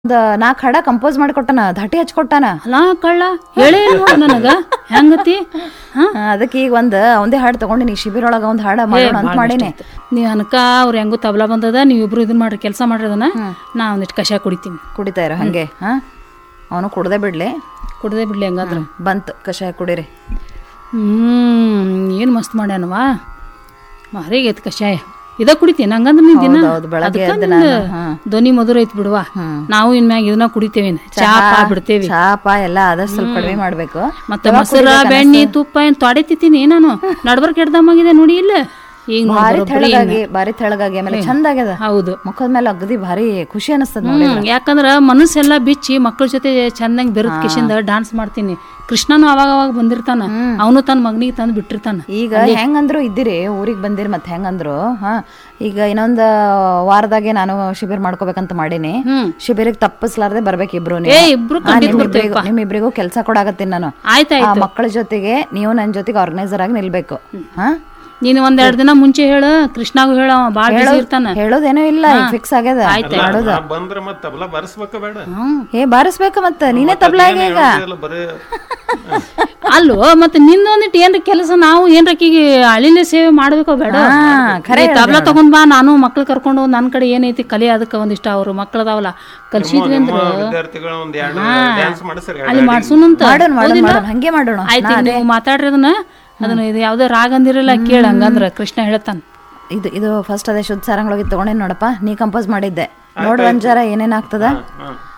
ಒಂದ್ ನಾಲ್ಕು ಹಾಡ ಕಂಪೋಸ್ ಮಾಡಿ ಕೊಟ್ಟಾನ ಧಾಟಿ ಹಚ್ಕೊಟ್ಟಾನ ಅಲ್ಲ ಕಳ್ಳ ಹೇಳೇ ನೋಡು ನನಗ ಹೆಂಗತಿ ಹಾ ಆ, ಅದಕ್ಕೆ ಈಗ ಒಂದ್ ಒಂದೇ ಹಾಡು ತಗೊಂಡಿನಿ ಶಿಬಿರ ಒಳಗ ಒಂದ್ ಹಾಡ ಮಾಡೋಣ ಅಂತ ಮಾಡೀನಿ ನೀವು ಅನ್ಕ ಅವ್ರ ಹೆಂಗು ತಬಲಾ ಬಂದದ ನೀವು ಇಬ್ರು ಇದನ್ನ ಮಾಡ್ರಿ ಕೆಲಸ ಮಾಡ್ರಿ ಅದನ್ನ ನಾ ಒಂದಿಟ್ಟು ಕಷಾಯ ಕುಡಿತೀನಿ ಕುಡಿತಾ ಇರೋ ಹಂಗೆ ಹಾ ಅವನು ಕುಡ್ದೆ ಬಿಡ್ಲಿ ಕುಡ್ದೇ ಬಿಡ್ಲಿ ಹಂಗಾದ್ರ ಬಂತು ಕಷಾಯ ಕುಡೀರಿ ಹ್ಮ್ ಏನು ಮಸ್ತ್ ಮಾಡ್ಯಾನವಾ ಭಾರಿ ಆಗೈತಿ ಕಷಾಯ ಇದ ಕುಡಿತೀನಿ ಹಂಗಂದ್ರ ನೀನ್ ದಿನ ಹೌದು, ಬೆಳಗ್ಗೆ ಅದಕ್ಕ ಎದ್ದು ನಿಂದ ನಾನು, ಹಾ. ಧ್ವನಿ ಮಧುರ ಐತಿ ಬಿಡುವ ನಾವು ಇನ್ಮ್ಯಾಗ ಇದನ್ನ ಕುಡಿತೇವಿ ಚಾ ಪಾ ಬಿಡ್ತೇವಿ ಚಾಪ ಎಲ್ಲ ಆದಷ್ಟು ಸ್ವಲ್ಪ ಕಡಿಮೆ ಮಾಡ್ಬೇಕು ಮತ್ತ ಮೊಸರ ಬೆಣ್ಣೆ ತುಪ್ಪ ಏನ್ ತೊಡಿತಿತ್ತೀನಿ ನಾನು ನಡ್ಬರ್ಕ್ ಹಿಡ್ದಮ್ಮಾಗಿದೆ ನೋಡಿ ಇಲ್ಲ ಈಗ ನೋಡ್ ಭಾರಿ ಬರೋಬ್ಬರಿ ತೆಳಗಾಗಿ ಭಾರಿ ತೆಳಗಾಗಿ ಆಮೇಲೆ ಚಂದ ಆಗ್ಯದ ಹೌದು ಮುಖದ ಮೇಲೆ ಅಗದಿ ಭಾರಿ ಖುಷಿ ಅನಿಸ್ತದ ನೋಡಿ ಹ್ಮ್ ಯಾಕಂದ್ರ ಮನಸ್ಸೆಲ್ಲ ಬಿಚ್ಚಿ ಮಕ್ಕಳ ಜೊತೆ ಚಂದಂಗ್ ಬೆರದ್ ಕಿಶಿಂದ ಡಾನ್ಸ್ ಮಾಡ್ತೀನಿ ಕೃಷ್ಣನು ಅವಾಗ ಅವಾಗ ಬಂದಿರ್ತಾನ ಅವನು ತನ್ನ ಮಗನಿಗೆ ತಂದು ಬಿಟ್ಟಿರ್ತಾನ ಈಗ ಹೆಂಗಂದ್ರು ಇದ್ದೀರಿ ಊರಿಗೆ ಬಂದಿರಿ ಮತ್ತೆ ಹೆಂಗಂದ್ರು ಹಾ ಈಗ ಇನ್ನೊಂದ್ ವಾರದಾಗೆ ನಾನು ಶಿಬಿರ ಮಾಡ್ಕೋಬೇಕಂತ ಮಾಡೀನಿ ಹ್ಮ್. ಶಿಬಿರಕ್ಕೆ ತಪ್ಪಿಸ್ಲಾರ್ದೆ ಬರ್ಬೇಕು ಇಬ್ರು ಏ ಇಬ್ರು ಖಂಡಿತ ಬರ್ತೇವಪ್ಪ ನಿಮ್ಮಿಬ್ರಿಗೂ ಕೆಲಸ ಕೊಡಾಕತ್ತೀನಿ ನಾನು ಆ ಆಯ್ತಾಯ್ತು ಮಕ್ಕಳ ಜೊತೆಗೆ ನೀವು ನನ್ನ ಜೊತೆಗೆ ಆರ್ಗನೈಸರ್ ಆಗಿ ನಿಲ್ಬೇಕು ಹಾ ನೀನ್ ಒಂದೆರಡ್ ದಿನ ಮುಂಚೆ ಹೇಳ ಕೃಷ್ಣಾಗೂ ಹೇಳ ಅವ ಬಾಳ್ ಬಿಸಿ ಇರ್ತಾನ ಹೇಳೋದೇನೋ ಇಲ್ಲ ಫಿಕ್ಸ್ ಆಗ್ಯದ ನಾ ಬಂದ್ರೆ ಮತ್ತೆ ತಬಲಾ ಬರ್ಸ್ಬೇಕ ಬೇಡ ಏ ಬಾರಿಸ್ಬೇಕ ಮತ್ತ ನೀನೇ ತಬ್ಲಾಗ ಈಗ ಎಲ್ಲ ಬರೀ ಅಲ್ಲೋ ಮತ್ತೆ ನಿಂದ ಒಂದಿಟ್ಟು ಏನ್ರ ಕೆಲಸ ನಾವು ಏನ್ರಕ್ಕಿಗೆ ಅಳಿಲೆ ಸೇವೆ ಮಾಡ್ಬೇಕೋ ಬೇಡ ಖರೆ ನೀ ತಬ್ಲಾ ತಗೊಂಡ್ ಬಾ ನಾನು ಮಕ್ಳು ಕರ್ಕೊಂಡು ನನ್ ಕಡೆ ಏನೈತಿ ಕಲಿ ಅದಕ್ಕ ಒಂದಿಷ್ಟ ಅವ್ರು ಮಕ್ಳದಾವಲ್ಲ ಕಲ್ಸಿದ್ವಿ ಅಂದ್ರ ವಿದ್ಯಾರ್ಥಿಗಳ ಒಂದ್ ಎರಡು ಡ್ಯಾನ್ಸ್ ಮಾಡಿಸ್ರಿ ಅಲ್ಲಿ ಮಾಡ್ಸುನಂತ ಮಾಡೋಣ ಮಾಡೋಣ ಮಾಡೋಣ ಹಂಗೆ ಮಾಡೋಣ ಆಯ್ತು ಈಗ ನೀವು ಮಾತಾಡ್ರಿ ಅದನ್ನ ಅದನ್ನ ಇದು ಯಾವ್ದೋ ರಾಗ ಅಂದಿರಲ್ಲ ಕೇಳ ಹಂಗಂದ್ರ ಕೃಷ್ಣ ಹೇಳ್ತಾನ ಇದು ಇದು ಫಸ್ಟ್ ಅದೇ ಶುದ್ಧ ಸಾರಂಗಳೋಗಿ ತಗೊಂಡೇನ್ ನೋಡಪ್ಪ ನೀ ಕಂಪೋಸ್ ಮಾಡಿದ್ದೆ ನೋಡು ಒಂದ್ ಜರ ಏನೇನ್ ಆಗ್ತದ ಹಾ